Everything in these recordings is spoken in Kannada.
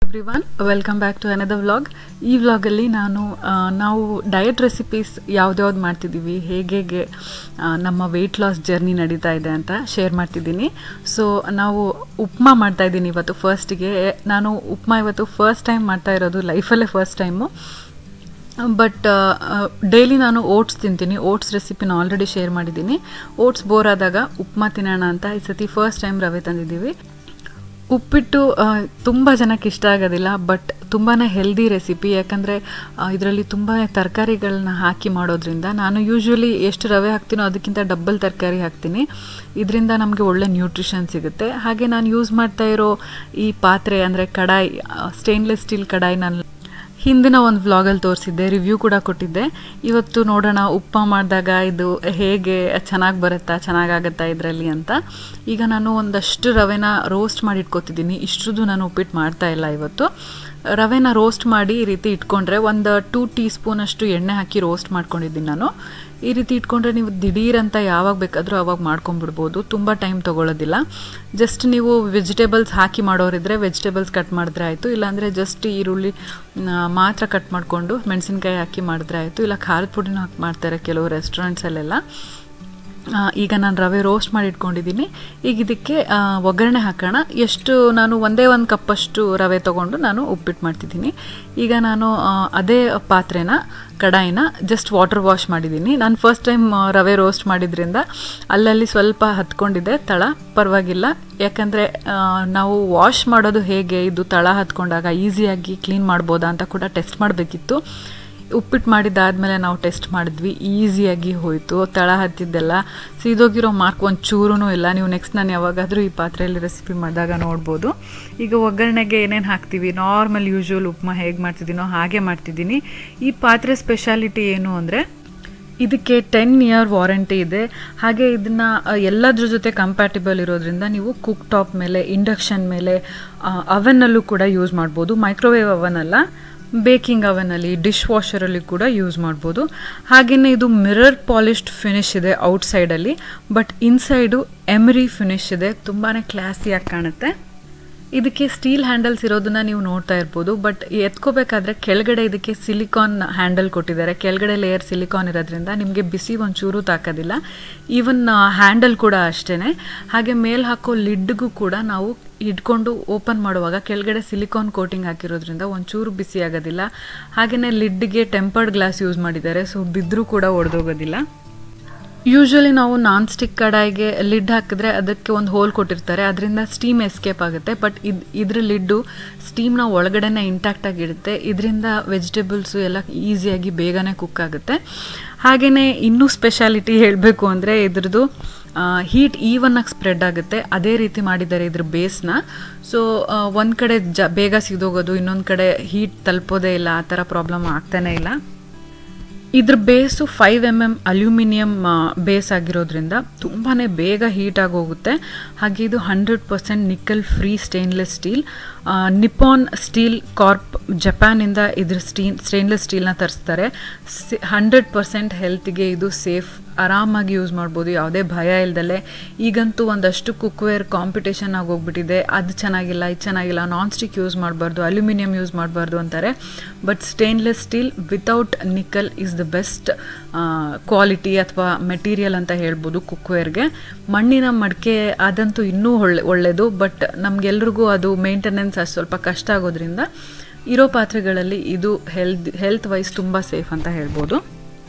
every everyone welcome back to another vlog ಈ ವ್ಲಾಗಲ್ಲಿ ನಾನು ಆ, ನಾವು ಡಯಟ್ ರೆಸಿಪೀಸ್ ಯಾವ್ದ್ಯಾವ್ದು ಮಾಡ್ತಿದ್ದೀವಿ ಹೇಗೆ ಹೇಗೆ ಆ, ನಮ್ಮ ವೆಯ್ಟ್ ಲಾಸ್ ಜರ್ನಿ ನಡೀತಾ ಇದೆ ಅಂತ ಶೇರ್ ಮಾಡ್ತಿದ್ದೀನಿ ಸೊ ನಾವು ಉಪ್ಮಾ ಮಾಡ್ತಾ ಇದ್ದೀನಿ ಇವತ್ತು ಫಸ್ಟಿಗೆ ನಾನು ಉಪ್ಮಾ ಇವತ್ತು ಫಸ್ಟ್ ಟೈಮ್ ಮಾಡ್ತಾ ಇರೋದು ಲೈಫಲ್ಲೇ ಫಸ್ಟ್ ಟೈಮು ಬಟ್ ಡೈಲಿ ನಾನು ಓಟ್ಸ್ ತಿಂತೀನಿ ಓಟ್ಸ್ ರೆಸಿಪಿನ ಆಲ್ರೆಡಿ ಶೇರ್ ಮಾಡಿದ್ದೀನಿ ಓಟ್ಸ್ ಬೋರ್ ಆದಾಗ ಉಪ್ಮಾ ತಿನ್ನೋಣ ಅಂತ ಈ ಸತಿ ಫಸ್ಟ್ ಟೈಮ್ ರವೆ ತಂದಿದ್ದೀವಿ ಉಪ್ಪಿಟ್ಟು ತುಂಬ ಜನಕ್ಕೆ ಇಷ್ಟ ಆಗೋದಿಲ್ಲ ಬಟ್ ತುಂಬಾ ಹೆಲ್ದಿ ರೆಸಿಪಿ ಯಾಕಂದರೆ ಇದರಲ್ಲಿ ತುಂಬ ತರಕಾರಿಗಳನ್ನ ಹಾಕಿ ಮಾಡೋದ್ರಿಂದ ನಾನು ಯೂಶ್ವಲಿ ಎಷ್ಟು ರವೆ ಹಾಕ್ತೀನೋ ಅದಕ್ಕಿಂತ ಡಬ್ಬಲ್ ತರಕಾರಿ ಹಾಕ್ತೀನಿ ಇದರಿಂದ ನಮಗೆ ಒಳ್ಳೆ ನ್ಯೂಟ್ರಿಷನ್ ಸಿಗುತ್ತೆ ಹಾಗೆ ನಾನು ಯೂಸ್ ಮಾಡ್ತಾ ಇರೋ ಈ ಪಾತ್ರೆ ಅಂದರೆ ಕಡಾಯಿ ಸ್ಟೇನ್ಲೆಸ್ ಸ್ಟೀಲ್ ಕಡಾಯಿ ನಾನು ಹಿಂದಿನ ಒಂದು ವ್ಲಾಗಲ್ಲಿ ತೋರಿಸಿದ್ದೆ ರಿವ್ಯೂ ಕೂಡ ಕೊಟ್ಟಿದ್ದೆ ಇವತ್ತು ನೋಡೋಣ ಉಪ್ಮಾ ಮಾಡಿದಾಗ ಇದು ಹೇಗೆ ಚೆನ್ನಾಗಿ ಬರುತ್ತಾ ಚೆನ್ನಾಗಾಗತ್ತಾ ಇದರಲ್ಲಿ ಅಂತ ಈಗ ನಾನು ಒಂದಷ್ಟು ರವೆನ ರೋಸ್ಟ್ ಮಾಡಿ ಇಟ್ಕೊತಿದ್ದೀನಿ ಇಷ್ಟರದ್ದು ನಾನು ಉಪ್ಪಿಟ್ಟು ಮಾಡ್ತಾ ಇಲ್ಲ ಇವತ್ತು ರವೆನ ರೋಸ್ಟ್ ಮಾಡಿ ಈ ರೀತಿ ಇಟ್ಕೊಂಡ್ರೆ ಒಂದು ಟೂ ಟೀ ಸ್ಪೂನಷ್ಟು ಎಣ್ಣೆ ಹಾಕಿ ರೋಸ್ಟ್ ಮಾಡ್ಕೊಂಡಿದ್ದೀನಿ ನಾನು ಈ ರೀತಿ ಇಟ್ಕೊಂಡ್ರೆ ನೀವು ದಿಢೀರಂತ ಯಾವಾಗ ಬೇಕಾದರೂ ಅವಾಗ ಮಾಡ್ಕೊಂಡ್ಬಿಡ್ಬೋದು ತುಂಬ ಟೈಮ್ ತೊಗೊಳ್ಳೋದಿಲ್ಲ ಜಸ್ಟ್ ನೀವು ವೆಜಿಟೇಬಲ್ಸ್ ಹಾಕಿ ಮಾಡೋರಿದ್ರೆ ವೆಜಿಟೇಬಲ್ಸ್ ಕಟ್ ಮಾಡಿದ್ರೆ ಆಯಿತು ಇಲ್ಲಾಂದರೆ ಜಸ್ಟ್ ಈರುಳ್ಳಿ ಆ, ಮಾತ್ರ ಕಟ್ ಮಾಡಿಕೊಂಡು ಮೆಣಸಿನ್ಕಾಯಿ ಹಾಕಿ ಮಾಡಿದ್ರೆ ಆಯಿತು ಇಲ್ಲ ಖಾರದ ಪುಡಿನೂ ಹಾಕಿ ಮಾಡ್ತಾರೆ ಕೆಲವು ರೆಸ್ಟೋರೆಂಟ್ಸಲ್ಲೆಲ್ಲ ಆ, ಈಗ ನಾನು ರವೆ ರೋಸ್ಟ್ ಮಾಡಿ ಇಟ್ಕೊಂಡಿದ್ದೀನಿ ಈಗ ಇದಕ್ಕೆ ಆ, ಒಗ್ಗರಣೆ ಹಾಕೋಣ ಎಷ್ಟು ನಾನು ಒಂದೇ ಒಂದು ಕಪ್ಪಷ್ಟು ರವೆ ತೊಗೊಂಡು ನಾನು ಉಪ್ಪಿಟ್ಟು ಮಾಡ್ತಿದ್ದೀನಿ ಈಗ ನಾನು ಆ, ಅದೇ ಪಾತ್ರೆನ ಕಡಾಯಿನ ಜಸ್ಟ್ ವಾಟರ್ ವಾಶ್ ಮಾಡಿದ್ದೀನಿ ನಾನು ಫಸ್ಟ್ ಟೈಮ್ ರವೆ ರೋಸ್ಟ್ ಮಾಡಿದ್ರಿಂದ ಅಲ್ಲಲ್ಲಿ ಸ್ವಲ್ಪ ಹತ್ಕೊಂಡಿದೆ ತಳ ಪರವಾಗಿಲ್ಲ ಯಾಕಂದರೆ ನಾವು ವಾಶ್ ಮಾಡೋದು ಹೇಗೆ ಇದು ತಳ ಹತ್ಕೊಂಡಾಗ ಈಸಿಯಾಗಿ ಕ್ಲೀನ್ ಮಾಡ್ಬೋದಾ ಅಂತ ಕೂಡ ಟೆಸ್ಟ್ ಮಾಡಬೇಕಿತ್ತು ಉಪ್ಪಿಟ್ಟು ಮಾಡಿದ್ದಾದಮೇಲೆ ನಾವು ಟೆಸ್ಟ್ ಮಾಡಿದ್ವಿ ಈಸಿಯಾಗಿ ಹೋಯಿತು ತಳ ಹತ್ತಿದ್ದೆಲ್ಲ ಸೀದೋಗಿರೋ ಮಾರ್ಕ್ ಒಂದು ಚೂರೂ ಇಲ್ಲ ನೀವು ನೆಕ್ಸ್ಟ್ ನಾನು ಯಾವಾಗಾದರೂ ಈ ಪಾತ್ರೆಯಲ್ಲಿ ರೆಸಿಪಿ ಮಾಡಿದಾಗ ನೋಡ್ಬೋದು ಈಗ ಒಗ್ಗರಣೆಗೆ ಏನೇನು ಹಾಕ್ತೀವಿ ನಾರ್ಮಲ್ ಯೂಶ್ವಲ್ ಉಪ್ಮಾ ಹೇಗೆ ಮಾಡ್ತಿದ್ದೀನೋ ಹಾಗೆ ಮಾಡ್ತಿದ್ದೀನಿ ಈ ಪಾತ್ರೆ ಸ್ಪೆಷಾಲಿಟಿ ಏನು ಅಂದರೆ ಇದಕ್ಕೆ ಟೆನ್ ಇಯರ್ ವಾರಂಟಿ ಇದೆ ಹಾಗೆ ಇದನ್ನ ಅ, ಎಲ್ಲದ್ರ ಜೊತೆ ಕಂಪ್ಯಾಟಿಬಲ್ ಇರೋದ್ರಿಂದ ನೀವು ಕುಕ್ ಟಾಪ್ ಮೇಲೆ ಇಂಡಕ್ಷನ್ ಮೇಲೆ ಅವನ್ನಲ್ಲೂ ಕೂಡ ಯೂಸ್ ಮಾಡ್ಬೋದು ಮೈಕ್ರೋವೇವ್ ಅವನ್ ಅಲ್ಲ ಬೇಕಿಂಗ್ ಅವನಲ್ಲಿ ಡಿಶ್ ವಾಷರಲ್ಲಿ ಕೂಡ ಯೂಸ್ ಮಾಡ್ಬೋದು ಹಾಗೆಯೇ ಇದು ಮಿರರ್ ಪಾಲಿಶ್ಡ್ ಫಿನಿಶ್ ಇದೆ ಔಟ್ಸೈಡಲ್ಲಿ ಬಟ್ ಇನ್ಸೈಡು ಎಮ್ರಿ ಫಿನಿಶ್ ಇದೆ ತುಂಬಾ ಕ್ಲಾಸಿಯಾಗಿ ಕಾಣುತ್ತೆ ಇದಕ್ಕೆ ಸ್ಟೀಲ್ ಹ್ಯಾಂಡಲ್ಸ್ ಇರೋದನ್ನ ನೀವು ನೋಡ್ತಾ ಇರ್ಬೋದು ಬಟ್ ಎತ್ಕೋಬೇಕಾದ್ರೆ ಕೆಳಗಡೆ ಇದಕ್ಕೆ ಸಿಲಿಕಾನ್ ಹ್ಯಾಂಡಲ್ ಕೊಟ್ಟಿದ್ದಾರೆ ಕೆಳಗಡೆ ಲೇಯರ್ ಸಿಲಿಕಾನ್ ಇರೋದ್ರಿಂದ ನಿಮಗೆ ಬಿಸಿ ಒಂಚೂರು ತಾಕೋದಿಲ್ಲ ಈವನ್ ಹ್ಯಾಂಡಲ್ ಕೂಡ ಅಷ್ಟೇ ಹಾಗೆ ಮೇಲೆ ಹಾಕೋ ಲಿಡ್ಗೂ ಕೂಡ ನಾವು ಇಟ್ಕೊಂಡು ಓಪನ್ ಮಾಡುವಾಗ ಕೆಳಗಡೆ ಸಿಲಿಕಾನ್ ಕೋಟಿಂಗ್ ಹಾಕಿರೋದ್ರಿಂದ ಒಂಚೂರು ಬಿಸಿ ಆಗೋದಿಲ್ಲ ಹಾಗೆಯೇ ಲಿಡ್ಗೆ ಟೆಂಪರ್ಡ್ ಗ್ಲಾಸ್ ಯೂಸ್ ಮಾಡಿದ್ದಾರೆ ಸೊ ಬಿದ್ದರೂ ಕೂಡ ಒಡೆದೋಗೋದಿಲ್ಲ ಯೂಶ್ವಲಿ ನಾವು ನಾನ್ ಸ್ಟಿಕ್ ಕಡಾಯಿಗೆ ಲಿಡ್ ಹಾಕಿದ್ರೆ ಅದಕ್ಕೆ ಒಂದು ಹೋಲ್ ಕೊಟ್ಟಿರ್ತಾರೆ ಅದರಿಂದ ಸ್ಟೀಮ್ ಎಸ್ಕೇಪ್ ಆಗುತ್ತೆ ಬಟ್ ಇದು ಇದ್ರ ಲಿಡ್ಡು ಸ್ಟೀಮ್ನ ಒಳಗಡೆನೆ ಇಂಟ್ಯಾಕ್ಟ್ ಆಗಿರುತ್ತೆ ಇದರಿಂದ ವೆಜಿಟೇಬಲ್ಸು ಎಲ್ಲ ಈಸಿಯಾಗಿ ಬೇಗನೆ ಕುಕ್ ಆಗುತ್ತೆ ಹಾಗೆಯೇ ಇನ್ನೂ ಸ್ಪೆಷಾಲಿಟಿ ಹೇಳಬೇಕು ಅಂದರೆ ಇದ್ರದ್ದು ಹೀಟ್ ಈವನ್ನಾಗಿ ಸ್ಪ್ರೆಡ್ ಆಗುತ್ತೆ ಅದೇ ರೀತಿ ಮಾಡಿದ್ದಾರೆ ಇದ್ರ ಬೇಸ್ನ ಸೊ ಒಂದು ಕಡೆ ಜ ಬೇಗ ಸಿದೋಗೋದು ಇನ್ನೊಂದು ಕಡೆ ಹೀಟ್ ತಲುಪೋದೇ ಇಲ್ಲ ಆ ಥರ ಪ್ರಾಬ್ಲಮ್ ಆಗ್ತಾನೇ ಇಲ್ಲ ಇದ್ರ base five M M aluminium base ಆಗಿರೋದ್ರಿಂದ ತುಂಬಾ ಬೇಗ ಹೀಟ್ ಆಗೋಗುತ್ತೆ ಹಾಗೆ ಇದು hundred percent nickel free stainless steel Nippon steel corp ಜಪಾನಿಂದ ಇದ್ರ ಸ್ಟೀಲ್ ಸ್ಟೇನ್ಲೆಸ್ ಸ್ಟೀಲ್ನ ತರಿಸ್ತಾರೆ ಹಂಡ್ರೆಡ್ ಪರ್ಸೆಂಟ್ ಹೆಲ್ತ್ಗೆ ಇದು ಸೇಫ್ ಆರಾಮಾಗಿ ಯೂಸ್ ಮಾಡ್ಬೋದು ಯಾವುದೇ ಭಯ ಇಲ್ದಲೆ ಈಗಂತೂ ಒಂದಷ್ಟು ಕುಕ್ವೇರ್ ಕಾಂಪಿಟೇಷನ್ ಆಗೋಗ್ಬಿಟ್ಟಿದೆ ಅದು ಚೆನ್ನಾಗಿಲ್ಲ ಇದು ಚೆನ್ನಾಗಿಲ್ಲ ನಾನ್ ಸ್ಟಿಕ್ ಯೂಸ್ ಮಾಡಬಾರ್ದು ಅಲ್ಯೂಮಿನಿಯಂ ಯೂಸ್ ಮಾಡಬಾರ್ದು ಅಂತಾರೆ but stainless steel without nickel is the best quality ಅಥವಾ ಮೆಟೀರಿಯಲ್ ಅಂತ ಹೇಳ್ಬೋದು ಕುಕ್ವೇರ್ಗೆ ಮಣ್ಣಿನ ಮಡಿಕೆ ಅದಂತೂ ಇನ್ನೂ ಒಳ್ಳೆ ಒಳ್ಳೆಯದು ಬಟ್ ನಮಗೆಲ್ರಿಗೂ ಅದು ಮೇಂಟೆನೆನ್ಸ್ ಅಷ್ಟು ಸ್ವಲ್ಪ ಕಷ್ಟ ಆಗೋದ್ರಿಂದ ಇರೋ ಪಾತ್ರೆಗಳಲ್ಲಿ ಇದು ಹೆಲ್ತ್ ಹೆಲ್ತ್ ವೈಸ್ ತುಂಬ ಸೇಫ್ ಅಂತ ಹೇಳ್ಬೋದು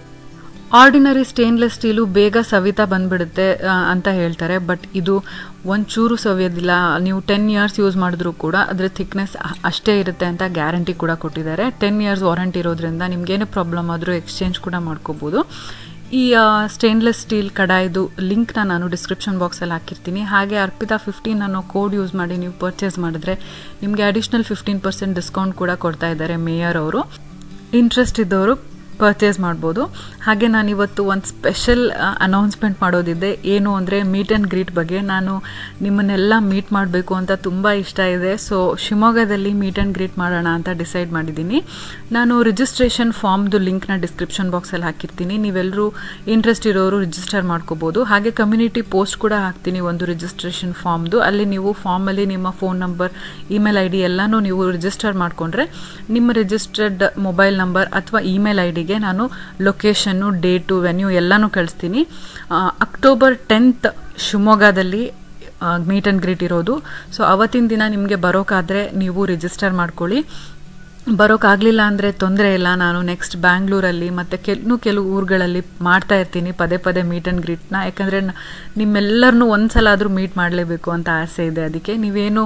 ಆರ್ಡಿನರಿ ಸ್ಟೇನ್ಲೆಸ್ ಸ್ಟೀಲು ಬೇಗ ಸವಿತಾ ಬಂದ್ಬಿಡುತ್ತೆ ಆ, ಅಂತ ಹೇಳ್ತಾರೆ ಬಟ್ ಇದು ಒಂಚೂರು ಸವಿಯೋದಿಲ್ಲ ನೀವು ಟೆನ್ ಇಯರ್ಸ್ ಯೂಸ್ ಮಾಡಿದ್ರೂ ಕೂಡ ಅದರ ಥಿಕ್ನೆಸ್ ಅಷ್ಟೇ ಇರುತ್ತೆ ಅಂತ ಗ್ಯಾರಂಟಿ ಕೂಡ ಕೊಟ್ಟಿದ್ದಾರೆ ಟೆನ್ ಇಯರ್ಸ್ ವಾರಂಟಿ ಇರೋದ್ರಿಂದ ನಿಮ್ಗೇನೇ ಪ್ರಾಬ್ಲಮ್ ಆದರೂ ಎಕ್ಸ್ಚೇಂಜ್ ಕೂಡ ಮಾಡ್ಕೋಬೋದು ಈ ಸ್ಟೇನ್ಲೆಸ್ ಸ್ಟೀಲ್ ಕಡಾಯಿದು ಲಿಂಕ್ನ ನಾನು ಡಿಸ್ಕ್ರಿಪ್ಷನ್ ಬಾಕ್ಸಲ್ಲಿ ಹಾಕಿರ್ತೀನಿ ಹಾಗೆ ಅರ್ಪಿತಾ ಫಿಫ್ಟೀನ್ ಅನ್ನೋ ಕೋಡ್ ಯೂಸ್ ಮಾಡಿ ನೀವು ಪರ್ಚೇಸ್ ಮಾಡಿದ್ರೆ ನಿಮಗೆ ಅಡಿಷ್ನಲ್ ಫಿಫ್ಟೀನ್ ಪರ್ಸೆಂಟ್ ಡಿಸ್ಕೌಂಟ್ ಕೂಡ ಕೊಡ್ತಾ ಇದ್ದಾರೆ ಮೇಯರ್ ಅವರು ಇಂಟ್ರೆಸ್ಟ್ ಇದ್ದವರು ಪರ್ಚೇಸ್ ಮಾಡ್ಬೋದು ಹಾಗೆ ನಾನು ಇವತ್ತು ಒಂದು ಸ್ಪೆಷಲ್ ಅನೌನ್ಸ್ಮೆಂಟ್ ಮಾಡೋದಿದೆ ಏನು ಅಂದರೆ ಮೀಟ್ ಆ್ಯಂಡ್ ಗ್ರೀಟ್ ಬಗ್ಗೆ ನಾನು ನಿಮ್ಮನ್ನೆಲ್ಲ ಮೀಟ್ ಮಾಡಬೇಕು ಅಂತ ತುಂಬ ಇಷ್ಟ ಇದೆ ಸೊ ಶಿವಮೊಗ್ಗದಲ್ಲಿ ಮೀಟ್ ಆ್ಯಂಡ್ ಗ್ರೀಟ್ ಮಾಡೋಣ ಅಂತ ಡಿಸೈಡ್ ಮಾಡಿದ್ದೀನಿ ನಾನು ರಿಜಿಸ್ಟ್ರೇಷನ್ ಫಾರ್ಮ್ದು ಲಿಂಕ್ನ ಡಿಸ್ಕ್ರಿಪ್ಷನ್ ಬಾಕ್ಸಲ್ಲಿ ಹಾಕಿರ್ತೀನಿ ನೀವೆಲ್ಲರೂ ಇಂಟ್ರೆಸ್ಟ್ ಇರೋರು ರಿಜಿಸ್ಟರ್ ಮಾಡ್ಕೋಬೋದು ಹಾಗೆ ಕಮ್ಯುನಿಟಿ ಪೋಸ್ಟ್ ಕೂಡ ಹಾಕ್ತೀನಿ ಒಂದು ರಿಜಿಸ್ಟ್ರೇಷನ್ ಫಾರ್ಮ್ದು ಅಲ್ಲಿ ನೀವು ಫಾರ್ಮಲ್ಲಿ ನಿಮ್ಮ phone number email I D ಎಲ್ಲನೂ ನೀವು ರಿಜಿಸ್ಟರ್ ಮಾಡಿಕೊಂಡ್ರೆ ನಿಮ್ಮ ರಿಜಿಸ್ಟರ್ಡ್ ಮೊಬೈಲ್ ನಂಬರ್ ಅಥವಾ ಇಮೇಲ್ ಐ ಡಿಗೆ ನಾನು ಲೊಕೇಶನ್ನು ಡೇಟು ವೆನ್ಯೂ ಎಲ್ಲನೂ ಕಳಿಸ್ತೀನಿ ಅಕ್ಟೋಬರ್ ಟೆಂತ್ ಶಿವಮೊಗ್ಗದಲ್ಲಿ ಮೀಟ್ ಆ್ಯಂಡ್ ಗ್ರೀಟ್ ಇರೋದು ಸೊ ಅವತ್ತಿನ ದಿನ ನಿಮಗೆ ಬರೋಕ್ಕಾದರೆ ನೀವು ರಿಜಿಸ್ಟರ್ ಮಾಡ್ಕೊಳ್ಳಿ ಬರೋಕ್ಕಾಗಲಿಲ್ಲ ಅಂದರೆ ತೊಂದರೆ ಇಲ್ಲ ನಾನು ನೆಕ್ಸ್ಟ್ ಬ್ಯಾಂಗ್ಳೂರಲ್ಲಿ ಮತ್ತು ಕೆಲವು ಕೆಲವು ಊರುಗಳಲ್ಲಿ ಮಾಡ್ತಾ ಇರ್ತೀನಿ ಪದೇ ಪದೇ ಮೀಟ್ ಆ್ಯಂಡ್ ಗ್ರೀಟ್ನ ಯಾಕಂದರೆ ನಿಮ್ಮೆಲ್ಲರನ್ನೂ ಒಂದು ಸಲ ಆದರೂ ಮೀಟ್ ಮಾಡಲೇಬೇಕು ಅಂತ ಆಸೆ ಇದೆ ಅದಕ್ಕೆ ನೀವೇನು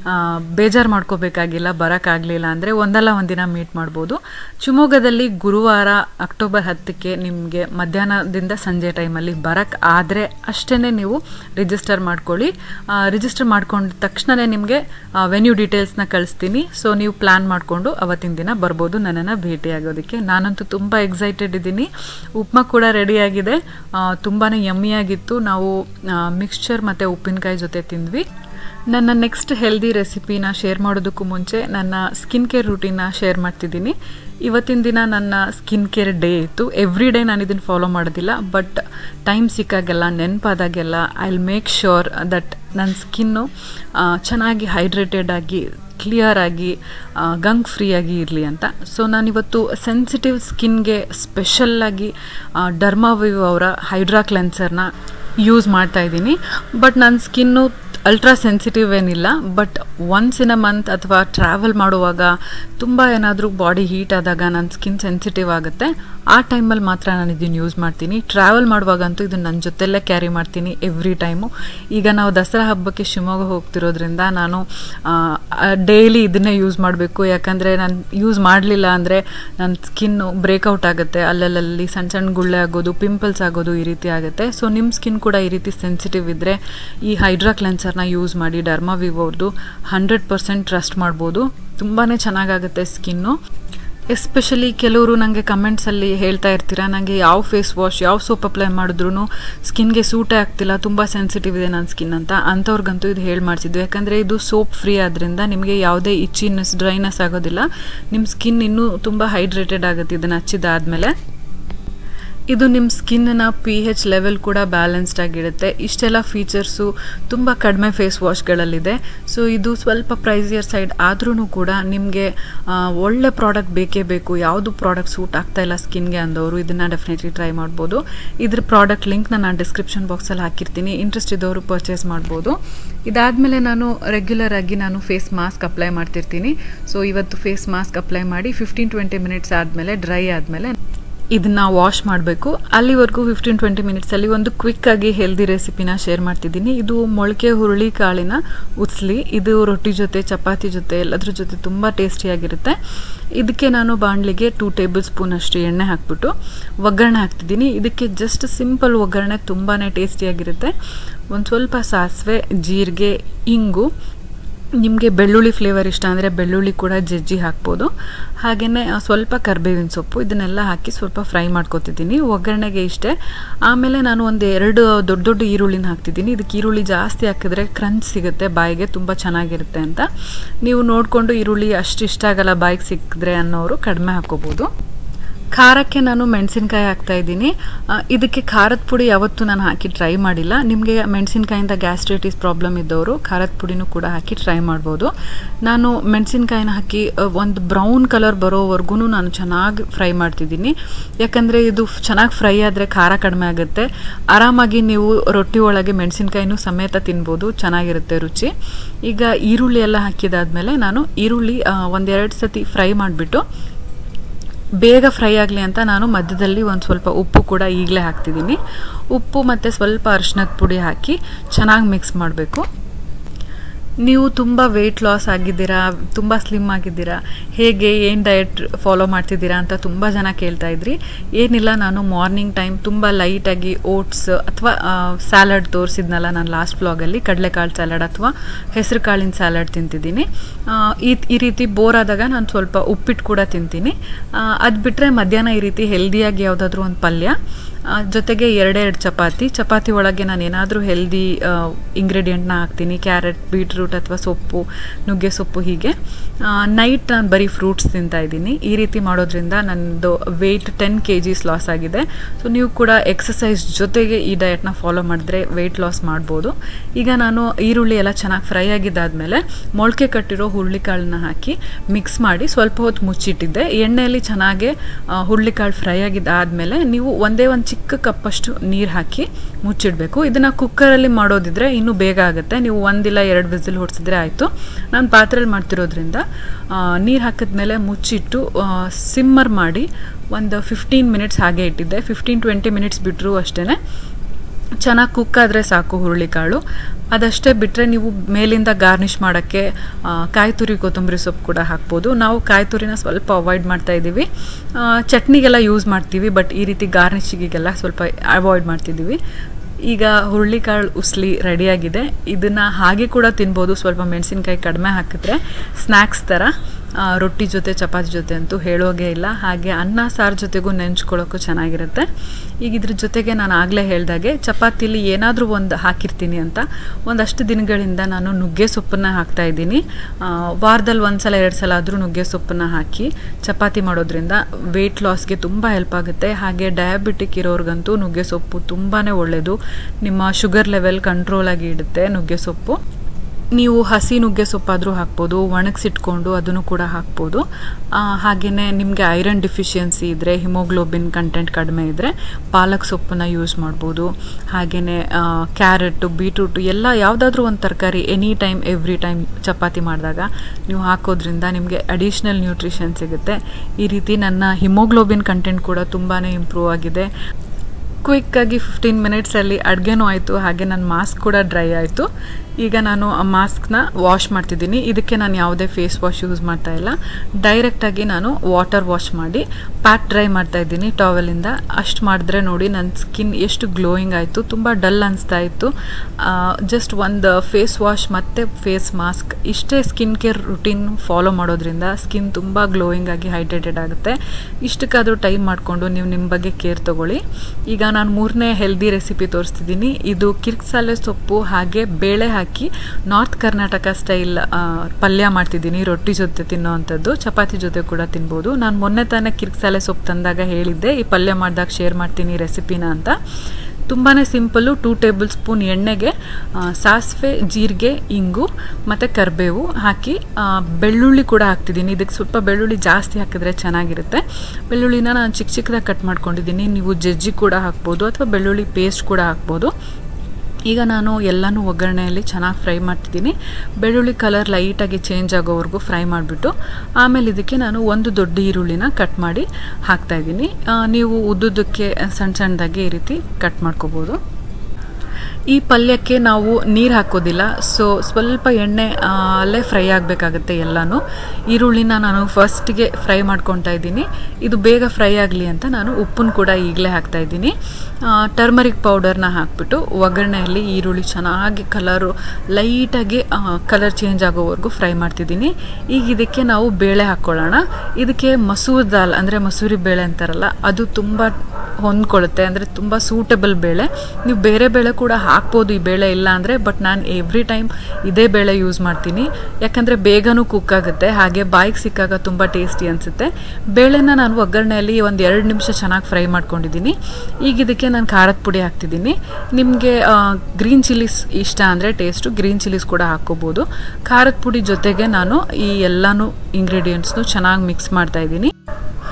ಬೇಜಾರು ಮಾಡ್ಕೋಬೇಕಾಗಿಲ್ಲ ಬರೋಕ್ಕಾಗಲಿಲ್ಲ ಅಂದರೆ ಒಂದಲ್ಲ ಒಂದಿನ ಮೀಟ್ ಮಾಡ್ಬೋದು ಶಿವಮೊಗ್ಗದಲ್ಲಿ ಗುರುವಾರ ಅಕ್ಟೋಬರ್ ಹತ್ತಕ್ಕೆ ನಿಮಗೆ ಮಧ್ಯಾಹ್ನದಿಂದ ಸಂಜೆ ಟೈಮಲ್ಲಿ ಬರೋಕ್ಕೆ ಆದರೆ ಅಷ್ಟೇ ನೀವು ರಿಜಿಸ್ಟರ್ ಮಾಡ್ಕೊಳ್ಳಿ ರಿಜಿಸ್ಟರ್ ಮಾಡ್ಕೊಂಡ ತಕ್ಷಣವೇ ನಿಮಗೆ ವೆನ್ಯೂ ಡೀಟೇಲ್ಸ್ನ ಕಳಿಸ್ತೀನಿ ಸೊ ನೀವು ಪ್ಲ್ಯಾನ್ ಮಾಡಿಕೊಂಡು ಅವತ್ತಿನ ದಿನ ಬರ್ಬೋದು ನನ್ನನ್ನು ಭೇಟಿಯಾಗೋದಕ್ಕೆ ನಾನಂತೂ ತುಂಬ ಎಕ್ಸೈಟೆಡ್ ಇದ್ದೀನಿ ಉಪ್ಮಾ ಕೂಡ ರೆಡಿಯಾಗಿದೆ ತುಂಬಾ ಯಮ್ಮಿಯಾಗಿತ್ತು ನಾವು ಮಿಕ್ಸ್ಚರ್ ಮತ್ತು ಉಪ್ಪಿನಕಾಯಿ ಜೊತೆ ತಿಂದ್ವಿ ನನ್ನ ನೆಕ್ಸ್ಟ್ ಹೆಲ್ದಿ ರೆಸಿಪಿನ ಶೇರ್ ಮಾಡೋದಕ್ಕೂ ಮುಂಚೆ ನನ್ನ ಸ್ಕಿನ್ ಕೇರ್ ರೂಟೀನ್ನ ಶೇರ್ ಮಾಡ್ತಿದ್ದೀನಿ ಇವತ್ತಿನ ದಿನ ನನ್ನ ಸ್ಕಿನ್ ಕೇರ್ ಡೇ ಇತ್ತು ಎವ್ರಿ ಡೇ ನಾನು ಇದನ್ನು ಫಾಲೋ ಮಾಡೋದಿಲ್ಲ ಬಟ್ ಟೈಮ್ ಸಿಕ್ಕಾಗೆಲ್ಲ ನೆನಪಾದಾಗೆಲ್ಲ I will make sure that ನನ್ನ ಸ್ಕಿನ್ನು ಚೆನ್ನಾಗಿ ಹೈಡ್ರೇಟೆಡ್ ಆಗಿ ಕ್ಲಿಯರ್ ಆಗಿ ಗಂಗ್ ಫ್ರೀಯಾಗಿ ಇರಲಿ ಅಂತ ಸೊ ನಾನಿವತ್ತು ಸೆನ್ಸಿಟಿವ್ ಸ್ಕಿನ್ಗೆ ಸ್ಪೆಷಲ್ಲಾಗಿ ಡರ್ಮಾವಿವ್ ಅವರ ಹೈಡ್ರಾ ಕ್ಲೆನ್ಸರ್ನ ಯೂಸ್ ಮಾಡ್ತಾ ಇದ್ದೀನಿ ಬಟ್ ನನ್ನ ಸ್ಕಿನ್ನು ಅಲ್ಟ್ರಾ ಸೆನ್ಸಿಟಿವ್ ಏನಿಲ್ಲ but once in a month ಅಥವಾ ಟ್ರಾವೆಲ್ ಮಾಡುವಾಗ ತುಂಬ ಏನಾದರೂ ಬಾಡಿ ಹೀಟ್ ಆದಾಗ ನನ್ನ ಸ್ಕಿನ್ ಸೆನ್ಸಿಟಿವ್ ಆಗುತ್ತೆ ಆ ಟೈಮಲ್ಲಿ ಮಾತ್ರ ನಾನು ಇದನ್ನು ಯೂಸ್ ಮಾಡ್ತೀನಿ ಟ್ರಾವೆಲ್ ಮಾಡುವಾಗಂತೂ ಇದನ್ನು ನನ್ನ ಜೊತೆಲ್ಲೇ ಕ್ಯಾರಿ ಮಾಡ್ತೀನಿ ಎವ್ರಿ ಟೈಮು ಈಗ ನಾವು ದಸರಾ ಹಬ್ಬಕ್ಕೆ ಶಿವಮೊಗ್ಗ ಹೋಗ್ತಿರೋದ್ರಿಂದ ನಾನು ಡೈಲಿ ಇದನ್ನೇ ಯೂಸ್ ಮಾಡಬೇಕು ಯಾಕಂದರೆ ನಾನು ಯೂಸ್ ಮಾಡಲಿಲ್ಲ ಅಂದರೆ ನನ್ನ ಸ್ಕಿನ್ನು ಬ್ರೇಕೌಟ್ ಆಗುತ್ತೆ ಅಲ್ಲಲ್ಲಿ ಸಣ್ಣ ಸಣ್ಣ ಗುಳ್ಳೆ ಆಗೋದು ಪಿಂಪಲ್ಸ್ ಆಗೋದು ಈ ರೀತಿ ಆಗುತ್ತೆ ಸೊ ನಿಮ್ಮ ಸ್ಕಿನ್ ಕೂಡ ಈ ರೀತಿ ಸೆನ್ಸಿಟಿವ್ ಇದ್ದರೆ ಈ ಹೈಡ್ರಾ ಕ್ಲೆನ್ಸರ್ನ ಯೂಸ್ ಮಾಡಿ ಡರ್ಮಾವಿವ್ ಅವ್ರದ್ದು ಹಂಡ್ರೆಡ್ ಪರ್ಸೆಂಟ್ ಟ್ರಸ್ಟ್ ಮಾಡ್ಬೋದು ತುಂಬಾ ಚೆನ್ನಾಗಾಗುತ್ತೆ ಸ್ಕಿನ್ನು ಎಸ್ಪೆಷಲಿ ಕೆಲವರು ನನಗೆ ಕಮೆಂಟ್ಸಲ್ಲಿ ಹೇಳ್ತಾ ಇರ್ತೀರಾ ನನಗೆ ಯಾವ ಫೇಸ್ ವಾಶ್ ಯಾವ ಸೋಪ್ ಅಪ್ಲೈ ಮಾಡಿದ್ರು ಸ್ಕಿನ್ಗೆ ಸೂಟೇ ಆಗ್ತಿಲ್ಲ ತುಂಬ ಸೆನ್ಸಿಟಿವ್ ಇದೆ ನನ್ನ ಸ್ಕಿನ್ ಅಂತ ಅಂಥವ್ರಿಗಂತೂ ಇದು ಹೇಳಿ ಮಾಡಿಸಿದ್ದು ಯಾಕಂದರೆ ಇದು ಸೋಪ್ ಫ್ರೀ ಆದ್ದರಿಂದ ನಿಮಗೆ ಯಾವುದೇ ಇಚ್ಚಿನೆಸ್ ಡ್ರೈನೆಸ್ ಆಗೋದಿಲ್ಲ ನಿಮ್ಮ ಸ್ಕಿನ್ ಇನ್ನೂ ತುಂಬ ಹೈಡ್ರೇಟೆಡ್ ಆಗುತ್ತೆ ಇದನ್ನು ಹಚ್ಚಿದಾದ್ಮೇಲೆ ಇದು ನಿಮ್ಮ ಸ್ಕಿನ್ನ ಪಿ ಹೆಚ್ ಲೆವೆಲ್ ಕೂಡ ಬ್ಯಾಲೆನ್ಸ್ಡ್ ಆಗಿರುತ್ತೆ ಇಷ್ಟೆಲ್ಲ ಫೀಚರ್ಸು ತುಂಬ ಕಡಿಮೆ ಫೇಸ್ ವಾಶ್ಗಳಲ್ಲಿದೆ ಸೊ ಇದು ಸ್ವಲ್ಪ ಪ್ರೈಸಿಯರ್ ಸೈಡ್ ಆದ್ರೂ ಕೂಡ ನಿಮಗೆ ಒಳ್ಳೆ ಪ್ರಾಡಕ್ಟ್ ಬೇಕೇ ಬೇಕು ಯಾವುದು ಪ್ರಾಡಕ್ಟ್ ಸೂಟ್ ಆಗ್ತಾ ಇಲ್ಲ ಸ್ಕಿನ್ಗೆ ಅಂದವರು ಇದನ್ನು ಡೆಫಿನೆಟ್ಲಿ ಟ್ರೈ ಮಾಡ್ಬೋದು ಇದ್ರ ಪ್ರಾಡಕ್ಟ್ ಲಿಂಕ್ನ ನಾನು ಡಿಸ್ಕ್ರಿಪ್ಷನ್ ಬಾಕ್ಸಲ್ಲಿ ಹಾಕಿರ್ತೀನಿ ಇಂಟ್ರೆಸ್ಟ್ ಇದ್ದವರು ಪರ್ಚೇಸ್ ಮಾಡ್ಬೋದು ಇದಾದಮೇಲೆ ನಾನು ರೆಗ್ಯುಲರ್ ಆಗಿ ನಾನು ಫೇಸ್ ಮಾಸ್ಕ್ ಅಪ್ಲೈ ಮಾಡ್ತಿರ್ತೀನಿ ಸೊ ಇವತ್ತು ಫೇಸ್ ಮಾಸ್ಕ್ ಅಪ್ಲೈ ಮಾಡಿ ಫಿಫ್ಟೀನ್ ಟ್ವೆಂಟಿ ಮಿನಿಟ್ಸ್ ಆದಮೇಲೆ ಡ್ರೈ ಆದಮೇಲೆ ಇದನ್ನ ವಾಶ್ ಮಾಡಬೇಕು ಅಲ್ಲಿವರೆಗೂ ಫಿಫ್ಟೀನ್ ಟ್ವೆಂಟಿ ಮಿನಿಟ್ಸಲ್ಲಿ ಒಂದು ಕ್ವಿಕ್ಕಾಗಿ ಹೆಲ್ದಿ ರೆಸಿಪಿನ ಶೇರ್ ಮಾಡ್ತಿದ್ದೀನಿ ಇದು ಮೊಳಕೆ ಹುರುಳಿ ಕಾಳಿನ ಉಸ್ಲಿ ಇದು ರೊಟ್ಟಿ ಜೊತೆ ಚಪಾತಿ ಜೊತೆ ಎಲ್ಲದ್ರ ಜೊತೆ ತುಂಬ ಟೇಸ್ಟಿಯಾಗಿರುತ್ತೆ ಇದಕ್ಕೆ ನಾನು ಬಾಣಲಿಗೆ ಟೂ ಟೇಬಲ್ ಸ್ಪೂನ್ ಅಷ್ಟು ಎಣ್ಣೆ ಹಾಕ್ಬಿಟ್ಟು ಒಗ್ಗರಣೆ ಹಾಕ್ತಿದ್ದೀನಿ ಇದಕ್ಕೆ ಜಸ್ಟ್ ಸಿಂಪಲ್ ಒಗ್ಗರಣೆ ತುಂಬಾ ಟೇಸ್ಟಿಯಾಗಿರುತ್ತೆ ಒಂದು ಸ್ವಲ್ಪ ಸಾಸಿವೆ ಜೀರಿಗೆ ಇಂಗು ನಿಮಗೆ ಬೆಳ್ಳುಳ್ಳಿ ಫ್ಲೇವರ್ ಇಷ್ಟ ಅಂದರೆ ಬೆಳ್ಳುಳ್ಳಿ ಕೂಡ ಜಜ್ಜಿ ಹಾಕ್ಬೋದು ಹಾಗೆಯೇ ಸ್ವಲ್ಪ ಕರ್ಬೇವಿನ ಸೊಪ್ಪು ಇದನ್ನೆಲ್ಲ ಹಾಕಿ ಸ್ವಲ್ಪ ಫ್ರೈ ಮಾಡ್ಕೊತಿದ್ದೀನಿ ಒಗ್ಗರಣೆಗೆ ಇಷ್ಟೇ ಆಮೇಲೆ ನಾನು ಒಂದು ಎರಡು ದೊಡ್ಡ ದೊಡ್ಡ ಈರುಳ್ಳಿನ ಹಾಕ್ತಿದ್ದೀನಿ ಇದಕ್ಕೆ ಈರುಳ್ಳಿ ಜಾಸ್ತಿ ಹಾಕಿದ್ರೆ ಕ್ರಂಚ್ ಸಿಗುತ್ತೆ ಬಾಯಿಗೆ ತುಂಬ ಚೆನ್ನಾಗಿರುತ್ತೆ ಅಂತ ನೀವು ನೋಡಿಕೊಂಡು ಈರುಳ್ಳಿ ಅಷ್ಟು ಇಷ್ಟ ಆಗಲ್ಲ ಬಾಯಿಗೆ ಸಿಕ್ಕಿದ್ರೆ ಅನ್ನೋರು ಕಡಿಮೆ ಹಾಕೋಬೋದು ಖಾರಕ್ಕೆ ನಾನು ಮೆಣಸಿನ್ಕಾಯಿ ಹಾಕ್ತಾ ಇದ್ದೀನಿ ಇದಕ್ಕೆ ಖಾರದ ಪುಡಿ ಯಾವತ್ತೂ ನಾನು ಹಾಕಿ ಟ್ರೈ ಮಾಡಿಲ್ಲ ನಿಮಗೆ ಮೆಣಸಿನ್ಕಾಯಿಂದ ಗ್ಯಾಸ್ಟ್ರೈಟಿಸ್ ಪ್ರಾಬ್ಲಮ್ ಇದ್ದವರು ಖಾರದ ಪುಡಿನೂ ಕೂಡ ಹಾಕಿ ಟ್ರೈ ಮಾಡ್ಬೋದು ನಾನು ಮೆಣಸಿನ್ಕಾಯಿನ ಹಾಕಿ ಒಂದು ಬ್ರೌನ್ ಕಲರ್ ಬರೋವರೆಗೂ ನಾನು ಚೆನ್ನಾಗಿ ಫ್ರೈ ಮಾಡ್ತಿದ್ದೀನಿ ಯಾಕಂದರೆ ಇದು ಚೆನ್ನಾಗಿ ಫ್ರೈ ಆದರೆ ಖಾರ ಕಡಿಮೆ ಆಗುತ್ತೆ ಆರಾಮಾಗಿ ನೀವು ರೊಟ್ಟಿ ಒಳಗೆ ಮೆಣಸಿನ್ಕಾಯಿನೂ ಸಮೇತ ತಿನ್ಬೋದು ಚೆನ್ನಾಗಿರುತ್ತೆ ರುಚಿ ಈಗ ಈರುಳ್ಳಿ ಎಲ್ಲ ಹಾಕಿದಾದ್ಮೇಲೆ ನಾನು ಈರುಳ್ಳಿ ಒಂದೆರಡು ಸತಿ ಫ್ರೈ ಮಾಡಿಬಿಟ್ಟು ಬೇಗ ಫ್ರೈ ಆಗಲಿ ಅಂತ ನಾನು ಮಧ್ಯದಲ್ಲಿ ಒಂದು ಸ್ವಲ್ಪ ಉಪ್ಪು ಕೂಡ ಈಗಲೇ ಹಾಕ್ತಿದ್ದೀನಿ ಉಪ್ಪು ಮತ್ತು ಸ್ವಲ್ಪ ಅರಿಶಿನದ ಪುಡಿ ಹಾಕಿ ಚೆನ್ನಾಗಿ ಮಿಕ್ಸ್ ಮಾಡಬೇಕು ನೀವು ತುಂಬ ವೆಯ್ಟ್ ಲಾಸ್ ಆಗಿದ್ದೀರಾ ತುಂಬ ಸ್ಲಿಮ್ ಆಗಿದ್ದೀರಾ ಹೇಗೆ ಏನು ಡಯಟ್ ಫಾಲೋ ಮಾಡ್ತಿದ್ದೀರಾ ಅಂತ ತುಂಬ ಜನ ಕೇಳ್ತಾ ಇದ್ರಿ ಏನಿಲ್ಲ ನಾನು ಮಾರ್ನಿಂಗ್ ಟೈಮ್ ತುಂಬ ಲೈಟಾಗಿ ಓಟ್ಸ್ ಅಥವಾ ಸ್ಯಾಲಡ್ ತೋರಿಸಿದ್ನಲ್ಲ ನಾನು ಲಾಸ್ಟ್ ಬ್ಲಾಗಲ್ಲಿ ಕಡಲೆಕಾಳು ಸ್ಯಾಲಡ್ ಅಥವಾ ಹೆಸರು ಕಾಳಿನ ಸ್ಯಾಲಡ್ ತಿಂತಿದ್ದೀನಿ ಆ, ಈ ಈ ರೀತಿ ಬೋರ್ ಆದಾಗ ನಾನು ಸ್ವಲ್ಪ ಉಪ್ಪಿಟ್ಟು ಕೂಡ ತಿಂತೀನಿ ಅದು ಬಿಟ್ಟರೆ ಮಧ್ಯಾಹ್ನ ಈ ರೀತಿ ಹೆಲ್ದಿಯಾಗಿ ಯಾವುದಾದ್ರೂ ಒಂದು ಪಲ್ಯ ಆ, ಜೊತೆಗೆ ಎರಡೆರಡು ಚಪಾತಿ ಚಪಾತಿ ಒಳಗೆ ನಾನು ಏನಾದರೂ ಹೆಲ್ದಿ ಇಂಗ್ರೀಡಿಯೆಂಟ್ನ ಹಾಕ್ತೀನಿ ಕ್ಯಾರೆಟ್ ಬೀಟ್ರೂಟ್ ಅಥವಾ ಸೊಪ್ಪು ನುಗ್ಗೆ ಸೊಪ್ಪು ಹೀಗೆ ನೈಟ್ ನಾನು ಬರೀ ಫ್ರೂಟ್ಸ್ ತಿಂತಾ ಇದ್ದೀನಿ ಈ ರೀತಿ ಮಾಡೋದ್ರಿಂದ ನನ್ನದು weight ten K Gs loss ಆಗಿದೆ ಸೊ ನೀವು ಕೂಡ ಎಕ್ಸಸೈಸ್ ಜೊತೆಗೆ ಈ ಡಯಟ್ನ ಫಾಲೋ ಮಾಡಿದ್ರೆ ವೆಯ್ಟ್ ಲಾಸ್ ಮಾಡ್ಬೋದು ಈಗ ನಾನು ಈರುಳ್ಳಿ ಎಲ್ಲ ಚೆನ್ನಾಗಿ ಫ್ರೈ ಆಗಿದ್ದಾದಮೇಲೆ ಮೊಳಕೆ ಕಟ್ಟಿರೋ ಹುರುಳಿಕಾಳನ್ನ ಹಾಕಿ ಮಿಕ್ಸ್ ಮಾಡಿ ಸ್ವಲ್ಪ ಹೊತ್ತು ಮುಚ್ಚಿಟ್ಟಿದ್ದೆ ಎಣ್ಣೆಯಲ್ಲಿ ಚೆನ್ನಾಗಿ ಆ, ಹುರುಳಿಕಾಳು ಫ್ರೈ ಆಗಿದ್ದಾದಮೇಲೆ ನೀವು ಒಂದೇ ಒಂದು ಚಿಕ್ಕ ಕಪ್ಪಷ್ಟು ನೀರು ಹಾಕಿ ಮುಚ್ಚಿಡಬೇಕು ಇದನ್ನು ಕುಕ್ಕರಲ್ಲಿ ಮಾಡೋದಿದ್ರೆ ಇನ್ನೂ ಬೇಗ ಆಗುತ್ತೆ ನೀವು ಒಂದಿಲ್ಲ ಎರಡು ವಿಸಿಲ್ ಹೊಡ್ಸಿದ್ರೆ ಆಯಿತು ನಾನು ಪಾತ್ರೆಯಲ್ಲಿ ಮಾಡ್ತಿರೋದ್ರಿಂದ ನೀರು ಹಾಕಿದ್ಮೇಲೆ ಮುಚ್ಚಿಟ್ಟು ಸಿಮ್ಮರ್ ಮಾಡಿ ಒಂದು ಫಿಫ್ಟೀನ್ ಮಿನಿಟ್ಸ್ ಹಾಗೆ ಇಟ್ಟಿದ್ದೆ ಫಿಫ್ಟೀನ್ ಟ್ವೆಂಟಿ ಮಿನಿಟ್ಸ್ ಬಿಟ್ಟರು ಅಷ್ಟೇ ಚೆನ್ನಾಗಿ ಕುಕ್ ಆದರೆ ಸಾಕು ಹುರುಳಿಕಾಳು ಅದಷ್ಟೇ ಬಿಟ್ಟರೆ ನೀವು ಮೇಲಿಂದ ಗಾರ್ನಿಷ್ ಮಾಡೋಕ್ಕೆ ಆ, ಕಾಯಿ ತುರಿ ಕೊತ್ತಂಬರಿ ಸೊಪ್ಪು ಕೂಡ ಹಾಕ್ಬೋದು ನಾವು ಕಾಯಿ ತುರಿನ ಸ್ವಲ್ಪ ಅವಾಯ್ಡ್ ಮಾಡ್ತಾ ಇದ್ದೀವಿ ಆ, ಚಟ್ನಿಗೆಲ್ಲ ಯೂಸ್ ಮಾಡ್ತೀವಿ ಬಟ್ ಈ ರೀತಿ ಗಾರ್ನಿಷಿಗೆಲ್ಲ ಸ್ವಲ್ಪ ಅವಾಯ್ಡ್ ಮಾಡ್ತಿದ್ದೀವಿ ಈಗ ಹುರುಳಿಕಾಳು ಉಸ್ಲಿ ರೆಡಿಯಾಗಿದೆ ಇದನ್ನು ಹಾಗೆ ಕೂಡ ತಿನ್ಬೋದು ಸ್ವಲ್ಪ ಮೆಣಸಿನ್ಕಾಯಿ ಕಡಿಮೆ ಹಾಕಿದ್ರೆ ಸ್ನ್ಯಾಕ್ಸ್ ಥರ ಆ, ರೊಟ್ಟಿ ಜೊತೆ ಚಪಾತಿ ಜೊತೆ ಅಂತೂ ಹೇಳೋಗೆ ಇಲ್ಲ ಹಾಗೆ ಅನ್ನ ಸಾರು ಜೊತೆಗೂ ನೆಂಚ್ಕೊಳ್ಳೋಕ್ಕೂ ಚೆನ್ನಾಗಿರುತ್ತೆ ಈಗ ಇದ್ರ ಜೊತೆಗೆ ನಾನು ಆಗಲೇ ಹೇಳ್ದಾಗೆ ಚಪಾತಿಲಿ ಏನಾದರೂ ಒಂದು ಹಾಕಿರ್ತೀನಿ ಅಂತ ಒಂದಷ್ಟು ದಿನಗಳಿಂದ ನಾನು ನುಗ್ಗೆ ಸೊಪ್ಪನ್ನು ಹಾಕ್ತಾ ಇದ್ದೀನಿ ವಾರದಲ್ಲಿ ಒಂದು ಸಲ ಎರಡು ಸಲ ಆದರೂ ನುಗ್ಗೆ ಸೊಪ್ಪನ್ನು ಹಾಕಿ ಚಪಾತಿ ಮಾಡೋದ್ರಿಂದ ವೆಯ್ಟ್ ಲಾಸ್ಗೆ ತುಂಬ ಹೆಲ್ಪ್ ಆಗುತ್ತೆ ಹಾಗೆ ಡಯಾಬಿಟಿಕ್ ಇರೋರ್ಗಂತೂ ನುಗ್ಗೆ ಸೊಪ್ಪು ತುಂಬಾ ಒಳ್ಳೆಯದು ನಿಮ್ಮ ಶುಗರ್ ಲೆವೆಲ್ ಕಂಟ್ರೋಲ್ ಆಗಿ ಇಡುತ್ತೆ ನುಗ್ಗೆ ಸೊಪ್ಪು ನೀವು ಹಸಿ ನುಗ್ಗೆ ಸೊಪ್ಪಾದರೂ ಹಾಕ್ಬೋದು ಒಣಗಿಸಿಟ್ಕೊಂಡು ಅದನ್ನು ಕೂಡ ಹಾಕ್ಬೋದು ಹಾಗೆಯೇ ನಿಮಗೆ ಐರನ್ ಡಿಫಿಷಿಯನ್ಸಿ ಇದ್ದರೆ ಹಿಮೋಗ್ಲೋಬಿನ್ ಕಂಟೆಂಟ್ ಕಡಿಮೆ ಇದ್ದರೆ ಪಾಲಕ್ ಸೊಪ್ಪನ್ನು ಯೂಸ್ ಮಾಡ್ಬೋದು ಹಾಗೆಯೇ ಕ್ಯಾರೆಟು ಬೀಟ್ರೂಟು ಎಲ್ಲ ಯಾವುದಾದ್ರೂ ಒಂದು ತರಕಾರಿ any time every time chapati ಮಾಡಿದಾಗ ನೀವು ಹಾಕೋದ್ರಿಂದ ನಿಮಗೆ ಅಡಿಷ್ನಲ್ ನ್ಯೂಟ್ರಿಷನ್ ಸಿಗುತ್ತೆ ಈ ರೀತಿ ನನ್ನ ಹಿಮೋಗ್ಲೋಬಿನ್ ಕಂಟೆಂಟ್ ಕೂಡ ತುಂಬಾ ಇಂಪ್ರೂವ್ ಆಗಿದೆ ಕ್ವಿಕ್ಕಾಗಿ ಫಿಫ್ಟೀನ್ ಮಿನಿಟ್ಸಲ್ಲಿ ಅಡುಗೆನೂ ಆಯಿತು ಹಾಗೆ ನನ್ನ ಮಾಸ್ಕ್ ಕೂಡ ಡ್ರೈ ಆಯಿತು ಈಗ ನಾನು ಆ ಮಾಸ್ಕ್ನ ವಾಶ್ ಮಾಡ್ತಿದ್ದೀನಿ ಇದಕ್ಕೆ ನಾನು ಯಾವುದೇ ಫೇಸ್ ವಾಶ್ ಯೂಸ್ ಮಾಡ್ತಾ ಇಲ್ಲ ಡೈರೆಕ್ಟಾಗಿ ನಾನು ವಾಟರ್ ವಾಶ್ ಮಾಡಿ ಪ್ಯಾಕ್ ಡ್ರೈ ಮಾಡ್ತಾ ಇದ್ದೀನಿ ಟಾವೆಲಿಂದ ಅಷ್ಟು ಮಾಡಿದ್ರೆ ನೋಡಿ ನನ್ನ ಸ್ಕಿನ್ ಎಷ್ಟು ಗ್ಲೋಯಿಂಗ್ ಆಯಿತು ತುಂಬ ಡಲ್ ಅನಿಸ್ತಾ ಇತ್ತು ಜಸ್ಟ್ ಒಂದು ಫೇಸ್ ವಾಶ್ ಮತ್ತು ಫೇಸ್ ಮಾಸ್ಕ್ ಇಷ್ಟೇ ಸ್ಕಿನ್ ಕೇರ್ ರುಟೀನ್ ಫಾಲೋ ಮಾಡೋದ್ರಿಂದ ಸ್ಕಿನ್ ತುಂಬ ಗ್ಲೋಯಿಂಗ್ ಆಗಿ ಹೈಡ್ರೇಟೆಡ್ ಆಗುತ್ತೆ ಇಷ್ಟಕ್ಕಾದರೂ ಟೈಮ್ ಮಾಡಿಕೊಂಡು ನೀವು ನಿಮ್ಮ ಬಗ್ಗೆ ಕೇರ್ ತೊಗೊಳ್ಳಿ ಈಗ ನಾನು ಮೂರನೇ ಹೆಲ್ದಿ ರೆಸಿಪಿ ತೋರಿಸ್ತಿದ್ದೀನಿ ಇದು ಕಿರ್ಕ್ಸಾಲೆ ಸೊಪ್ಪು ಹಾಗೆ ಬೇಳೆ ಹಾಕಿ ನಾರ್ತ್ ಕರ್ನಾಟಕ ಸ್ಟೈಲ್ ಪಲ್ಯ ಮಾಡ್ತಿದ್ದೀನಿ ರೊಟ್ಟಿ ಜೊತೆ ತಿನ್ನೋ ಅಂಥದ್ದು ಚಪಾತಿ ಜೊತೆ ಕೂಡ ತಿನ್ಬೋದು ನಾನು ಮೊನ್ನೆ ತಾನೇ ಕಿರ್ಕ್ಸಾಲೆ ಸೊಪ್ಪು ತಂದಾಗ ಹೇಳಿದ್ದೆ ಈ ಪಲ್ಯ ಮಾಡಿದಾಗ ಶೇರ್ ಮಾಡ್ತೀನಿ ರೆಸಿಪಿನ ಅಂತ ತುಂಬಾ ಸಿಂಪಲ್ಲು ಟೂ ಟೇಬಲ್ ಸ್ಪೂನ್ ಎಣ್ಣೆಗೆ ಆ, ಸಾಸಿವೆ ಜೀರಿಗೆ ಇಂಗು ಮತ್ತು ಕರಿಬೇವು ಹಾಕಿ ಆ, ಬೆಳ್ಳುಳ್ಳಿ ಕೂಡ ಹಾಕ್ತಿದ್ದೀನಿ ಇದಕ್ಕೆ ಸ್ವಲ್ಪ ಬೆಳ್ಳುಳ್ಳಿ ಜಾಸ್ತಿ ಹಾಕಿದ್ರೆ ಚೆನ್ನಾಗಿರುತ್ತೆ ಬೆಳ್ಳುಳ್ಳಿನ ನಾನು ಚಿಕ್ಕ ಚಿಕ್ಕದಾಗಿ ಕಟ್ ಮಾಡ್ಕೊಂಡಿದ್ದೀನಿ ನೀವು ಜಜ್ಜಿ ಕೂಡ ಹಾಕ್ಬೋದು ಅಥವಾ ಬೆಳ್ಳುಳ್ಳಿ ಪೇಸ್ಟ್ ಕೂಡ ಹಾಕ್ಬೋದು ಈಗ ನಾನು ಎಲ್ಲನೂ ಒಗ್ಗರಣೆಯಲ್ಲಿ ಚೆನ್ನಾಗಿ ಫ್ರೈ ಮಾಡ್ತಿದ್ದೀನಿ ಬೆಳ್ಳುಳ್ಳಿ ಕಲರ್ ಲೈಟಾಗಿ ಚೇಂಜ್ ಆಗೋವರೆಗೂ ಫ್ರೈ ಮಾಡಿಬಿಟ್ಟು ಆಮೇಲೆ ಇದಕ್ಕೆ ನಾನು ಒಂದು ದೊಡ್ಡ ಈರುಳ್ಳಿನ ಕಟ್ ಮಾಡಿ ಹಾಕ್ತಾಯಿದ್ದೀನಿ ನೀವು ಉದ್ದುದಕ್ಕೆ ಸಣ್ಣ ಸಣ್ಣದಾಗಿ ಈ ರೀತಿ ಕಟ್ ಮಾಡ್ಕೋಬೋದು ಈ ಪಲ್ಯಕ್ಕೆ ನಾವು ನೀರು ಹಾಕೋದಿಲ್ಲ ಸೊ ಸ್ವಲ್ಪ ಎಣ್ಣೆ ಆ, ಅಲ್ಲೇ ಫ್ರೈ ಆಗಬೇಕಾಗತ್ತೆ ಎಲ್ಲನೂ ಈರುಳ್ಳಿನ ನಾನು ಫಸ್ಟಿಗೆ ಫ್ರೈ ಮಾಡ್ಕೊತಾ ಇದ್ದೀನಿ ಇದು ಬೇಗ ಫ್ರೈ ಆಗಲಿ ಅಂತ ನಾನು ಉಪ್ಪನ್ನು ಕೂಡ ಈಗಲೇ ಹಾಕ್ತಾ ಇದ್ದೀನಿ ಟರ್ಮರಿಕ್ ಪೌಡರ್ನ ಹಾಕ್ಬಿಟ್ಟು ಒಗ್ಗರಣೆಯಲ್ಲಿ ಈರುಳ್ಳಿ ಚೆನ್ನಾಗಿ ಕಲರು ಲೈಟಾಗಿ ಕಲರ್ ಚೇಂಜ್ ಆಗೋವರೆಗೂ ಫ್ರೈ ಮಾಡ್ತಿದ್ದೀನಿ ಈಗ ಇದಕ್ಕೆ ನಾವು ಬೇಳೆ ಹಾಕ್ಕೊಳ್ಳೋಣ ಇದಕ್ಕೆ ಮಸೂರ್ ದಾಲ್ ಅಂದರೆ ಮಸೂರಿ ಬೇಳೆ ಅಂತಾರಲ್ಲ ಅದು ತುಂಬ ಹೊಂದ್ಕೊಳ್ಳುತ್ತೆ ಅಂದರೆ ತುಂಬ ಸೂಟಬಲ್ ಬೇಳೆ ನೀವು ಬೇರೆ ಬೇಳೆ ಕೂಡ ಹಾಕ್ಬೋದು ಈ ಬೇಳೆ ಇಲ್ಲ ಅಂದರೆ ಬಟ್ ನಾನು ಎವ್ರಿ ಟೈಮ್ ಇದೇ ಬೇಳೆ ಯೂಸ್ ಮಾಡ್ತೀನಿ ಯಾಕಂದರೆ ಬೇಗನೂ ಕುಕ್ ಆಗುತ್ತೆ ಹಾಗೆ ಬಾಯಿಗೆ ಸಿಕ್ಕಾಗ ತುಂಬ ಟೇಸ್ಟಿ ಅನಿಸುತ್ತೆ ಬೇಳೆನ ನಾನು ಒಗ್ಗರಣೆಯಲ್ಲಿ ಒಂದು ಎರಡು ನಿಮಿಷ ಚೆನ್ನಾಗಿ ಫ್ರೈ ಮಾಡ್ಕೊಂಡಿದ್ದೀನಿ ಈಗ ಇದಕ್ಕೆ ನಾನು ಖಾರದ ಪುಡಿ ಹಾಕ್ತಿದ್ದೀನಿ ನಿಮಗೆ ಗ್ರೀನ್ ಚಿಲ್ಲೀಸ್ ಇಷ್ಟ ಅಂದರೆ ಟೇಸ್ಟು ಗ್ರೀನ್ ಚಿಲ್ಲೀಸ್ ಕೂಡ ಹಾಕ್ಕೋಬೋದು ಖಾರದ ಪುಡಿ ಜೊತೆಗೆ ನಾನು ಈ ಎಲ್ಲನೂ ಇಂಗ್ರೀಡಿಯೆಂಟ್ಸ್ನು ಚೆನ್ನಾಗಿ ಮಿಕ್ಸ್ ಮಾಡ್ತಾ ಇದ್ದೀನಿ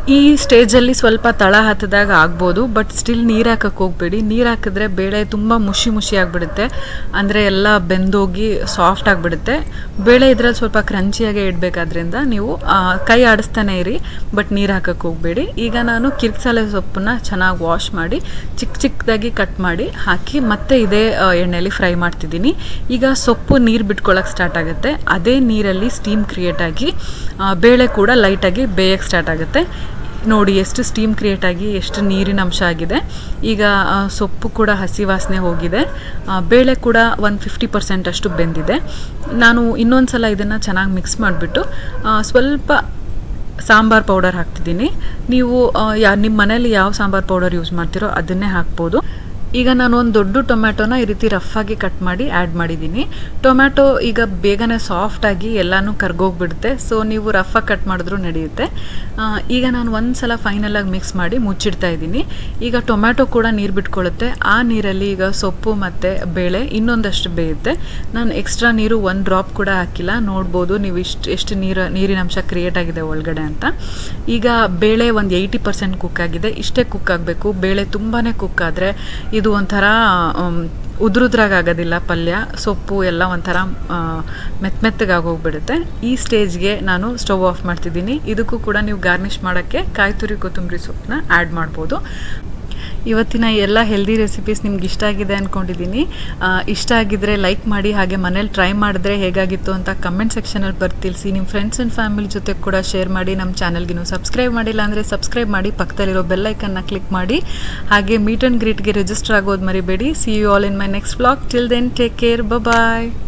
ಈ ಸ್ಟೇಜಲ್ಲಿ ಸ್ವಲ್ಪ ತಳ ಹತ್ತದಾಗ ಆಗ್ಬೋದು ಬಟ್ ಸ್ಟಿಲ್ ನೀರು ಹಾಕಕ್ಕೆ ಹೋಗಬೇಡಿ ನೀರು ಹಾಕಿದ್ರೆ ಬೇಳೆ ತುಂಬ ಮುಷಿ ಮುಷಿ ಆಗಿಬಿಡುತ್ತೆ ಅಂದರೆ ಎಲ್ಲ ಬೆಂದೋಗಿ ಸಾಫ್ಟ್ ಆಗಿಬಿಡುತ್ತೆ ಬೇಳೆ ಇದ್ರಲ್ಲಿ ಸ್ವಲ್ಪ ಕ್ರಂಚಿಯಾಗೆ ಇಡಬೇಕಾದ್ರಿಂದ ನೀವು ಆ, ಕೈ ಆಡಿಸ್ತಾನೆ ಇರಿ ಬಟ್ ನೀರು ಹಾಕಕ್ಕೆ ಹೋಗಬೇಡಿ ಈಗ ನಾನು ಕಿರ್ಕ್ಸಾಲೆ ಸೊಪ್ಪನ್ನ ಚೆನ್ನಾಗಿ ವಾಶ್ ಮಾಡಿ ಚಿಕ್ಕ ಚಿಕ್ಕದಾಗಿ ಕಟ್ ಮಾಡಿ ಹಾಕಿ ಮತ್ತೆ ಇದೇ ಆ, ಎಣ್ಣೆಯಲ್ಲಿ ಫ್ರೈ ಮಾಡ್ತಿದ್ದೀನಿ ಈಗ ಸೊಪ್ಪು ನೀರು ಬಿಟ್ಕೊಳ್ಳೋಕೆ ಸ್ಟಾರ್ಟ್ ಆಗುತ್ತೆ ಅದೇ ನೀರಲ್ಲಿ ಸ್ಟೀಮ್ ಕ್ರಿಯೇಟ್ ಆಗಿ ಆ, ಬೇಳೆ ಕೂಡ ಲೈಟಾಗಿ ಬೇಯಕ್ಕೆ ಸ್ಟಾರ್ಟ್ ಆಗುತ್ತೆ ನೋಡಿ ಎಷ್ಟು ಸ್ಟೀಮ್ ಕ್ರಿಯೇಟ್ ಆಗಿ ಎಷ್ಟು ನೀರಿನ ಅಂಶ ಆಗಿದೆ ಈಗ ಆ, ಸೊಪ್ಪು ಕೂಡ ಹಸಿ ವಾಸನೆ ಹೋಗಿದೆ ಆ, ಬೇಳೆ ಕೂಡ ಒಂದು ಫಿಫ್ಟಿ ಪರ್ಸೆಂಟ್ ಅಷ್ಟು ಬೆಂದಿದೆ ನಾನು ಇನ್ನೊಂದು ಸಲ ಇದನ್ನು ಚೆನ್ನಾಗಿ ಮಿಕ್ಸ್ ಮಾಡಿಬಿಟ್ಟು ಸ್ವಲ್ಪ ಸಾಂಬಾರ್ ಪೌಡರ್ ಹಾಕ್ತಿದ್ದೀನಿ ನೀವು ಆ, ಯಾ ನಿಮ್ಮ ಮನೇಲಿ ಯಾವ ಸಾಂಬಾರ್ ಪೌಡರ್ ಯೂಸ್ ಮಾಡ್ತೀರೋ ಅದನ್ನೇ ಹಾಕ್ಬೋದು ಈಗ ನಾನು ಒಂದು ದೊಡ್ಡ ಟೊಮ್ಯಾಟೊನ ಈ ರೀತಿ ರಫ್ ಆಗಿ ಕಟ್ ಮಾಡಿ ಆ್ಯಡ್ ಮಾಡಿದ್ದೀನಿ ಟೊಮ್ಯಾಟೊ ಈಗ ಬೇಗನೆ ಸಾಫ್ಟಾಗಿ ಎಲ್ಲನೂ ಕರ್ಗೋಗ್ಬಿಡುತ್ತೆ ಸೊ ನೀವು ರಫಾಗಿ ಕಟ್ ಮಾಡಿದ್ರೂ ನಡೆಯುತ್ತೆ ಆ, ಈಗ ನಾನು ಒಂದು ಸಲ ಫೈನಲಾಗಿ ಮಿಕ್ಸ್ ಮಾಡಿ ಮುಚ್ಚಿಡ್ತಾ ಇದ್ದೀನಿ ಈಗ ಟೊಮ್ಯಾಟೊ ಕೂಡ ನೀರು ಬಿಟ್ಕೊಳ್ಳುತ್ತೆ ಆ ನೀರಲ್ಲಿ ಈಗ ಸೊಪ್ಪು ಮತ್ತು ಬೇಳೆ ಇನ್ನೊಂದಷ್ಟು ಬೇಯುತ್ತೆ ನಾನು ಎಕ್ಸ್ಟ್ರಾ ನೀರು ಒಂದು ಡ್ರಾಪ್ ಕೂಡ ಹಾಕಿಲ್ಲ ನೋಡ್ಬೋದು ನೀವು ಇಷ್ಟು ಎಷ್ಟು ನೀರು ನೀರಿನ ಅಂಶ ಕ್ರಿಯೇಟ್ ಆಗಿದೆ ಒಳಗಡೆ ಅಂತ ಈಗ ಬೇಳೆ ಒಂದು ಏಯ್ಟಿ ಪರ್ಸೆಂಟ್ ಕುಕ್ ಆಗಿದೆ ಇಷ್ಟೇ ಕುಕ್ ಆಗಬೇಕು ಬೇಳೆ ತುಂಬಾ ಕುಕ್ ಆದರೆ ಇದು ಒಂಥರ ಉದುರುದ್ರಾಗೋದಿಲ್ಲ ಪಲ್ಯ ಸೊಪ್ಪು ಎಲ್ಲ ಒಂಥರ ಮೆತ್ತ ಮೆತ್ತಗಾಗೋಗ್ಬಿಡುತ್ತೆ ಈ ಸ್ಟೇಜ್ಗೆ ನಾನು ಸ್ಟವ್ ಆಫ್ ಮಾಡ್ತಿದ್ದೀನಿ ಇದಕ್ಕೂ ಕೂಡ ನೀವು ಗಾರ್ನಿಷ್ ಮಾಡೋಕ್ಕೆ ಕಾಯಿ ತುರಿ ಕೊತ್ತಂಬರಿ ಸೊಪ್ಪನ್ನ ಆ್ಯಡ್ ಮಾಡ್ಬೋದು ಇವತ್ತಿನ ಎಲ್ಲ ಹೆಲ್ದಿ ರೆಸಿಪೀಸ್ ನಿಮ್ಗೆ ಇಷ್ಟ ಆಗಿದೆ ಅಂದ್ಕೊಂಡಿದ್ದೀನಿ ಇಷ್ಟ ಆಗಿದ್ರೆ ಲೈಕ್ ಮಾಡಿ ಹಾಗೆ ಮನೇಲಿ ಟ್ರೈ ಮಾಡಿದ್ರೆ ಹೇಗಾಗಿತ್ತು ಅಂತ ಕಮೆಂಟ್ ಸೆಕ್ಷನಲ್ಲಿ ಬರ್ದು ತಿಳಿಸಿ ನಿಮ್ಮ ಫ್ರೆಂಡ್ಸ್ ಆ್ಯಂಡ್ ಫ್ಯಾಮಿಲಿ ಜೊತೆ ಕೂಡ ಶೇರ್ ಮಾಡಿ ನಮ್ಮ ಚಾನಲ್ಗೆ ನೀವು ಸಬ್ಸ್ಕ್ರೈಬ್ ಮಾಡಿಲ್ಲ ಅಂದರೆ ಸಬ್ಸ್ಕ್ರೈಬ್ ಮಾಡಿ ಪಕ್ಕದಲ್ಲಿರೋ ಬೆಲ್ಲೈಕನ್ನ ಕ್ಲಿಕ್ ಮಾಡಿ ಹಾಗೆ ಮೀಟ್ ಆ್ಯಂಡ್ ಗ್ರೀಟ್ಗೆ ರಿಜಿಸ್ಟರ್ ಆಗೋದು ಮರಿಬೇಡಿ see you all in my next blog till then take care bye